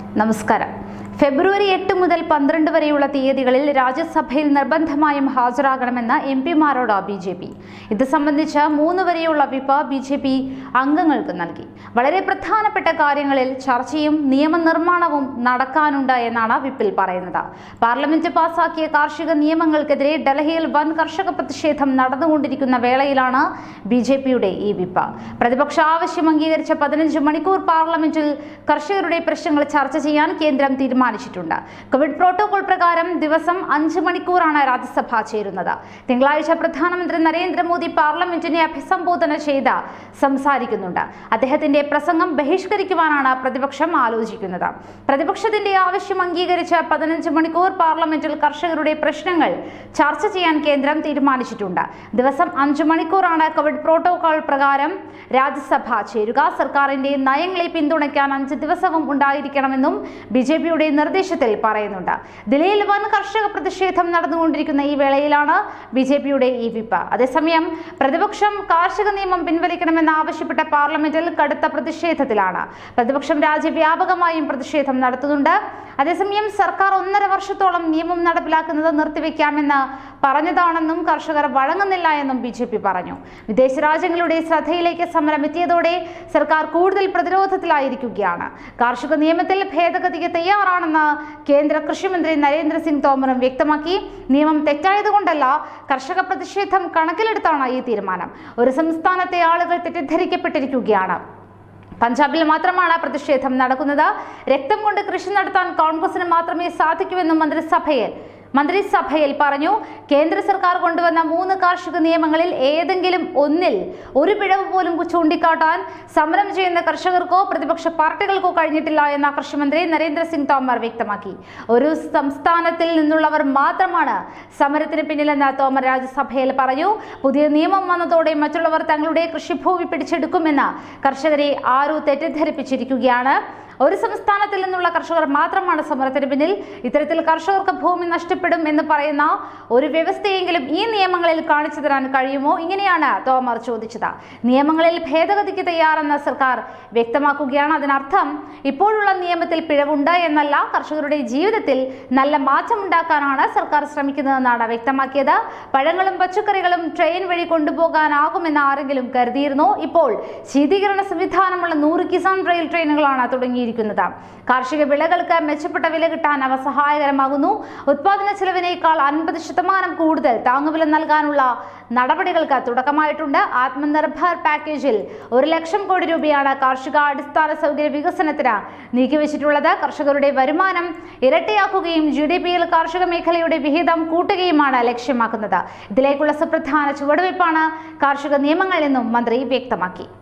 നമസ്കാരം ഫെബ്രുവരി എട്ട് മുതൽ പന്ത്രണ്ട് വരെയുള്ള തീയതികളിൽ രാജ്യസഭയിൽ നിർബന്ധമായും ഹാജരാകണമെന്ന് എം പിമാരോട് ബി ജെ പി ഇത് സംബന്ധിച്ച് മൂന്ന് വരെയുള്ള വിപ്പ് ബി ജെ പി അംഗങ്ങൾക്ക് നൽകി വളരെ പ്രധാനപ്പെട്ട കാര്യങ്ങളിൽ ചർച്ചയും നിയമനിർമ്മാണവും നടക്കാനുണ്ട് എന്നാണ് വിപ്പിൽ പറയുന്നത് പാർലമെന്റ് പാസാക്കിയ കാർഷിക നിയമങ്ങൾക്കെതിരെ ഡൽഹിയിൽ വൻ കർഷക പ്രതിഷേധം നടന്നുകൊണ്ടിരിക്കുന്ന വേളയിലാണ് ബി ജെ പിയുടെ ഈ വിപ്പ് പ്രതിപക്ഷ ആവശ്യം അംഗീകരിച്ച പതിനഞ്ച് മണിക്കൂർ പാർലമെന്റിൽ കർഷകരുടെ പ്രശ്നങ്ങൾ ചർച്ച ചെയ്യാൻ കേന്ദ്രം തീരുമാനിച്ചിട്ടുണ്ട് കോവിഡ് പ്രോട്ടോകോൾ പ്രകാരം ദിവസം അഞ്ച് മണിക്കൂറാണ് രാജ്യസഭ ചേരുന്നത് തിങ്കളാഴ്ച പ്രധാനമന്ത്രി നരേന്ദ്രമോദി പാർലമെന്റിനെ അഭിസംബോധന ചെയ്ത് സംസാരിക്കുന്നുണ്ട് അദ്ദേഹത്തിന്റെ പ്രസംഗം ബഹിഷ്കരിക്കുവാനാണ് പ്രതിപക്ഷം ആലോചിക്കുന്നത് പ്രതിപക്ഷത്തിന്റെ ആവശ്യം അംഗീകരിച്ച പതിനഞ്ച് മണിക്കൂർ പാർലമെന്റിൽ കർഷകരുടെ പ്രശ്നങ്ങൾ ചർച്ച ചെയ്യാൻ കേന്ദ്രം തീരുമാനിച്ചിട്ടുണ്ട് ദിവസം അഞ്ച് മണിക്കൂറാണ് കോവിഡ് പ്രോട്ടോകോൾ പ്രകാരം രാജ്യസഭ ചേരുക സർക്കാരിന്റെ നയങ്ങളെ പിന്തുണയ്ക്കാൻ അഞ്ച് ദിവസവും ഉണ്ടായിരിക്കണമെന്നും ബി ജെ പിയുടെ നിർദ്ദേശത്തിൽ പറയുന്നുണ്ട് ദില്ലിയിൽ വൻ കർഷക പ്രതിഷേധം നടന്നുകൊണ്ടിരിക്കുന്ന ഈ വേളയിലാണ് ബി ജെ പിയുടെ ഈ വിപ്പ് അതേസമയം പ്രതിപക്ഷം കാർഷിക നിയമം പിൻവലിക്കണമെന്ന് ആവശ്യപ്പെട്ട പാർലമെന്റിൽ കടുത്ത പ്രതിഷേധത്തിലാണ് പ്രതിപക്ഷം രാജ്യവ്യാപകമായും പ്രതിഷേധം നടത്തുന്നുണ്ട് അതേസമയം സർക്കാർ ഒന്നര വർഷത്തോളം നിയമം നടപ്പിലാക്കുന്നത് നിർത്തിവെക്കാമെന്ന് പറഞ്ഞതാണെന്നും കർഷകർ വഴങ്ങുന്നില്ല എന്നും ബി ജെ പി പറഞ്ഞു വിദേശ രാജ്യങ്ങളുടെ ശ്രദ്ധയിലേക്ക് സമരം എത്തിയതോടെ സർക്കാർ കൂടുതൽ പ്രതിരോധത്തിലായിരിക്കുകയാണ് കാർഷിക നിയമത്തിൽ ഭേദഗതിക്ക് തയ്യാറാണെന്ന് കേന്ദ്ര കൃഷിമന്ത്രി നരേന്ദ്രസിംഗ് തോമറും വ്യക്തമാക്കി നിയമം തെറ്റായതുകൊണ്ടല്ല കർഷക പ്രതിഷേധം കണക്കിലെടുത്താണ് ഈ തീരുമാനം ഒരു സംസ്ഥാനത്തെ ആളുകൾ തെറ്റിദ്ധരിക്കപ്പെട്ടിരിക്കുകയാണ് പഞ്ചാബിൽ മാത്രമാണ് പ്രതിഷേധം നടക്കുന്നത് രക്തം കൊണ്ട് കൃഷി നടത്താൻ കോൺഗ്രസിന് മാത്രമേ സാധിക്കൂവെന്നും മന്ത്രിസഭയിൽ മന്ത്രിസഭയിൽ പറഞ്ഞു കേന്ദ്ര സർക്കാർ കൊണ്ടുവന്ന മൂന്ന് കാർഷിക നിയമങ്ങളിൽ ഏതെങ്കിലും ഒന്നിൽ ഒരു പിഴവ് പോലും ചൂണ്ടിക്കാട്ടാൻ സമരം ചെയ്യുന്ന കർഷകർക്കോ പ്രതിപക്ഷ പാർട്ടികൾക്കോ കഴിഞ്ഞിട്ടില്ല എന്ന കൃഷിമന്ത്രി നരേന്ദ്രസിംഗ് തോമർ വ്യക്തമാക്കി ഒരു സംസ്ഥാനത്തിൽ നിന്നുള്ളവർ മാത്രമാണ് സമരത്തിന് പിന്നിലെന്ന് തോമർ രാജ്യസഭയിൽ പറഞ്ഞു പുതിയ നിയമം വന്നതോടെ മറ്റുള്ളവർ തങ്ങളുടെ കൃഷിഭൂമി പിടിച്ചെടുക്കുമെന്ന് കർഷകരെ ആരോ തെറ്റിദ്ധരിപ്പിച്ചിരിക്കുകയാണ് ഒരു സംസ്ഥാനത്തിൽ നിന്നുള്ള കർഷകർ മാത്രമാണ് സമരത്തിന് പിന്നിൽ ഇത്തരത്തിൽ കർഷകർക്ക് ഭൂമി നഷ്ടപ്പെടും എന്ന് പറയുന്ന ഒരു വ്യവസ്ഥയെങ്കിലും ഈ നിയമങ്ങളിൽ കാണിച്ചു തരാൻ കഴിയുമോ ഇങ്ങനെയാണ് തോമർ ചോദിച്ചത് നിയമങ്ങളിൽ ഭേദഗതിക്ക് തയ്യാറെന്ന് സർക്കാർ വ്യക്തമാക്കുകയാണ് അതിനർത്ഥം ഇപ്പോഴുള്ള നിയമത്തിൽ പിഴവുണ്ട് എന്നല്ല കർഷകരുടെ ജീവിതത്തിൽ നല്ല മാറ്റമുണ്ടാക്കാനാണ് സർക്കാർ ശ്രമിക്കുന്നതെന്നാണ് വ്യക്തമാക്കിയത് പഴങ്ങളും പച്ചക്കറികളും ട്രെയിൻ വഴി കൊണ്ടുപോകാനാകുമെന്ന് ആരെങ്കിലും കരുതിയിരുന്നോ ഇപ്പോൾ ശീതീകരണ സംവിധാനമുള്ള നൂറ് കിസാൻ റെയിൽ ട്രെയിനുകളാണ് തുടങ്ങിയിരിക്കുന്നത് കാർഷിക വിളകൾക്ക് മെച്ചപ്പെട്ട വില കിട്ടാൻ അവ സഹായകരമാകുന്നു ഉത്പാദന ചെലവിനേക്കാൾ അൻപത് ശതമാനം കൂടുതൽ താങ്ങുവില നൽകാനുള്ള നടപടികൾക്ക് തുടക്കമായിട്ടുണ്ട് ആത്മനിർഭർ പാക്കേജിൽ ഒരു ലക്ഷം കോടി രൂപയാണ് കാർഷിക അടിസ്ഥാന സൗകര്യ വികസനത്തിന് നീക്കിവെച്ചിട്ടുള്ളത് കർഷകരുടെ വരുമാനം ഇരട്ടിയാക്കുകയും ജി ഡി പിയിൽ കാർഷിക മേഖലയുടെ വിഹിതം കൂട്ടുകയുമാണ് ലക്ഷ്യമാക്കുന്നത് ഇതിലേക്കുള്ള സുപ്രധാന ചുവടുവയ്പ്പാണ് കാർഷിക നിയമങ്ങൾ എന്നും മന്ത്രി വ്യക്തമാക്കി